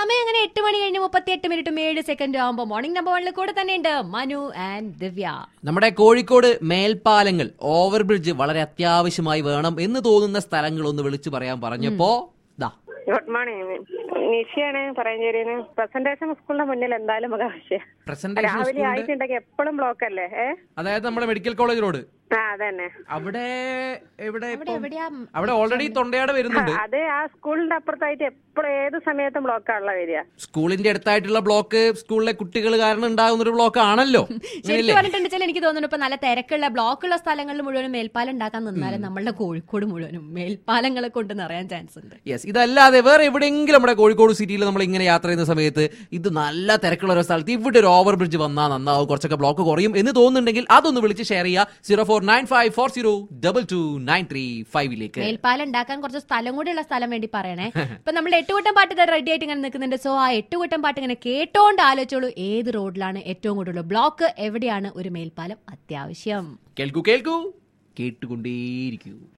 സമയം അങ്ങനെ എട്ട് മണി കഴിഞ്ഞ് മുപ്പത്തി എട്ട് മിനിറ്റും ഏഴ് സെക്കൻഡും ആകുമ്പോൾ മോർണിംഗ് നമ്പർ വണ്ണിൽ കൂടെ തന്നെ ഉണ്ട് മനു ആൻഡ് ദിവ്യ നമ്മുടെ കോഴിക്കോട് മേൽപ്പാലങ്ങൾ ഓവർ ബ്രിഡ്ജ് വളരെ അത്യാവശ്യമായി വേണം എന്ന് തോന്നുന്ന സ്ഥലങ്ങൾ ഒന്ന് വിളിച്ചു പറയാൻ പറഞ്ഞപ്പോ ദാ ഗുഡ് മോർണിംഗ് നിഷയാണ് പറയഞ്ചേരിന്ന് പ്രസന്റേഷൻ സ്കൂളിന്റെ മുന്നിൽ എന്തായാലും നമുക്ക് ആവശ്യം പ്രസന്റേഷൻ രാവിലെ സ്കൂളിന്റെ ആയിട്ടുണ്ടെങ്കിൽ എപ്പോഴും ബ്ലോക്ക് അല്ലേ ഏ അതായത് നമ്മുടെ മെഡിക്കൽ കോളേജ് റോഡ് ആ അതന്നെ അവിടെ എവിടെ അവിടെ ഇപ്പം- എവിടെയാ അവിടെ ഓൾറെഡി തൊണ്ടയാട് വരുന്നുണ്ട് അത് ആ സ്കൂളിന്റെ അപ്പുറത്തായിട്ട് എപ്പോഴും ഏത് സമയത്തും ബ്ലോക്കാണല്ലോ വരിക സ്കൂളിന്റെ അടുത്തായിട്ടുള്ള ബ്ലോക്ക് സ്കൂളിലെ കുട്ടികൾ കാരണം ഉണ്ടാകുന്ന ഒരു ബ്ലോക്ക് ആണല്ലോ ശരിക്കും പറഞ്ഞിട്ടുണ്ടെച്ചാൽ എനിക്ക് തോന്നുന്നു ഇപ്പൊ നല്ല തിരക്കുള്ള ബ്ലോക്കുള്ള സ്ഥലങ്ങളിൽ മുഴുവനും മേൽപ്പാലം ഉണ്ടാക്കാൻ നിന്നാലും നമ്മളുടെ കോഴിക്കോട് മുഴുവനും മേൽപ്പാലങ്ങളെ കൊണ്ട് നിറയാൻ ചാൻസ് ഉണ്ട് യെസ് ഇതല്ലാതെ വേറെ എവിടെയെങ്കിലും നമ്മുടെ കോഴിക്കോട് സിറ്റിയിൽ നമ്മൾ ഇങ്ങനെ യാത്ര ചെയ്യുന്ന സമയത്ത് ഇത് നല്ല തിരക്കുള്ള ഒരു സ്ഥലത്ത് ഇവിടെ ഒരു ഓവർ ബ്രിഡ്ജ് വന്നാൽ നന്നാവും കുറച്ചൊക്കെ ബ്ലോക്ക് കുറയും എന്ന് തോന്നുന്നുണ്ടെങ്കിൽ അതൊന്ന് വിളിച്ച് ഷെയർ ചെയ്യുക zero four nine five four zero double two nine three ഫൈവിലേക്ക് മേൽപ്പാലം ഉണ്ടാക്കാൻ കുറച്ച് സ്ഥലം കൂടിയുള്ള സ്ഥലം വേണ്ടി പറയണേ ഇപ്പൊ നമ്മൾ എട്ടുകൂട്ടം പാട്ട് റെഡി ആയിട്ട് ഇങ്ങനെ നിൽക്കുന്നുണ്ട് സോ ആ എട്ടുകൂട്ടം പാട്ട് ഇങ്ങനെ കേട്ടോണ്ട് ആലോചിച്ചോളൂ ഏത് റോഡിലാണ് ഏറ്റവും കൂടുതൽ ബ്ലോക്ക് എവിടെയാണ് ഒരു മേൽപ്പാലം അത്യാവശ്യം കേൾക്കൂ കേൾക്കൂ കേട്ടുകൊണ്ടേയിരിക്കൂ